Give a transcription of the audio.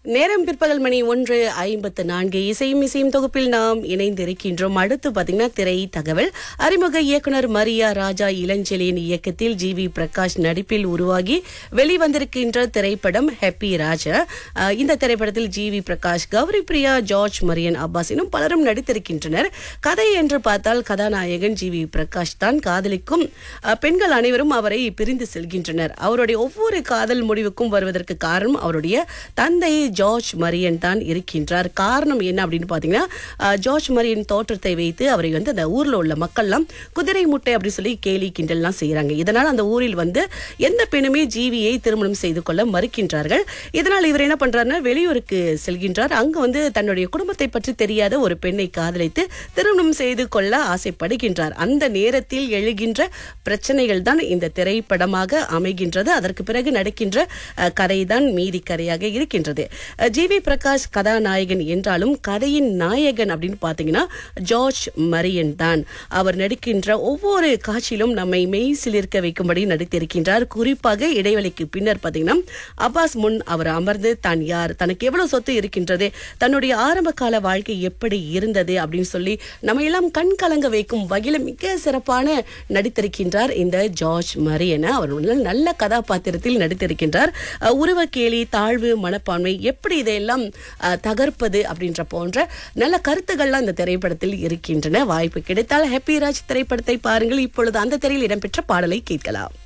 நேரம் பிற்பகல் மணி ஒன்று ஐம்பத்து நான்கு இசையும் இசையும் தொகுப்பில் நாம் இணைந்திருக்கின்றோம் அடுத்து பாத்தீங்கன்னா திரை தகவல் அறிமுக இயக்குனர் மரியா ராஜா இளஞ்செலியின் இயக்கத்தில் ஜி வி பிரகாஷ் நடிப்பில் உருவாகி வெளிவந்திருக்கின்ற திரைப்படம் ஹாப்பி ராஜா அஹ், இந்த திரைப்படத்தில் G V Prakash Gauri Priya George Marian Abbas இன்னும் பலரும் நடித்திருக்கின்றனர் கதை என்று பார்த்தால் கதாநாயகன் ஜி வி பிரகாஷ் தான் காதலிக்கும் அஹ், பெண்கள் அனைவரும் அவரை பிரிந்து செல்கின்றனர் அவருடைய ஒவ்வொரு காதல் முடிவுக்கும் வருவதற்கு காரணம் அவருடைய தந்தை ஜார்ஜ் மரியன் தான் இருக்கின்றார் காரணம் என்ன அப்படின்னு பாத்தீங்கன்னா அஹ், ஜார்ஜ் மரியன் தோற்றத்தை வைத்து அவரை வந்து அந்த ஊர்ல உள்ள மக்கள்லாம் குதிரை முட்டை அப்படி சொல்லி கேலி கிண்டல்லாம் செய்யறாங்க இதனால் அந்த ஊரில் வந்து எந்த பெண்ணுமே ஜீவியை திருமணம் செய்து கொள்ள மறுக்கின்றார்கள் இதனால் இவர் என்ன பண்றாருன்னா வெளியூருக்கு செல்கின்றார் அங்க வந்து தன்னுடைய குடும்பத்தை பற்றி தெரியாத ஒரு பெண்ணை காதலித்து திருமணம் செய்து கொள்ள ஆசைப்படுகின்றார் அந்த நேரத்தில் எழுகின்ற பிரச்சனைகள் தான் இந்த திரைப்படமாக அமைகின்றது அதற்கு பிறகு நடக்கின்ற அஹ், கதைதான் மீதி கதையாக இருக்கின்றது அஹ், ஜி வி பிரகாஷ் கதாநாயகன் என்றாலும் கதையின் நாயகன் அப்படின்னு பார்த்தீங்கன்னா ஜார்ஜ் மரியன் தான் அவர் நடிக்கின்ற ஒவ்வொரு காட்சியிலும் நம்மை மெய் சிலிர்க்க வைக்கும்படி நடித்திருக்கின்றார் குறிப்பாக இடைவெளிக்கு பின்னர் பார்த்தீங்கன்னா அப்பாஸ் முன் அவர் அமர்ந்து தான் யார் தனக்கு எவ்வளவு சொத்து இருக்கின்றது தன்னுடைய ஆரம்ப கால வாழ்க்கை எப்படி இருந்தது அப்படின்னு சொல்லி நம்ம எல்லாம் கண் கலங்க வைக்கும் வகையில மிக சிறப்பான நடித்திருக்கின்றார் இந்த ஜார்ஜ் மரியன அவர் ஒரு நல்ல கதாபாத்திரத்தில் நடித்திருக்கின்றார் அஹ், உருவக்கேலி தாழ்வு மனப்பான்மை எப்படி இதையெல்லாம் அஹ், தகர்ப்பது அப்படின்ற போன்ற நல்ல கருத்துக்கள்லாம் இந்த திரைப்படத்தில் இருக்கின்றன வாய்ப்பு கிடைத்தால் ஹாப்பி ராஜ் திரைப்படத்தை பாருங்கள் இப்பொழுது அந்த திரையில் இடம்பெற்ற பாடலை கேட்கலாம்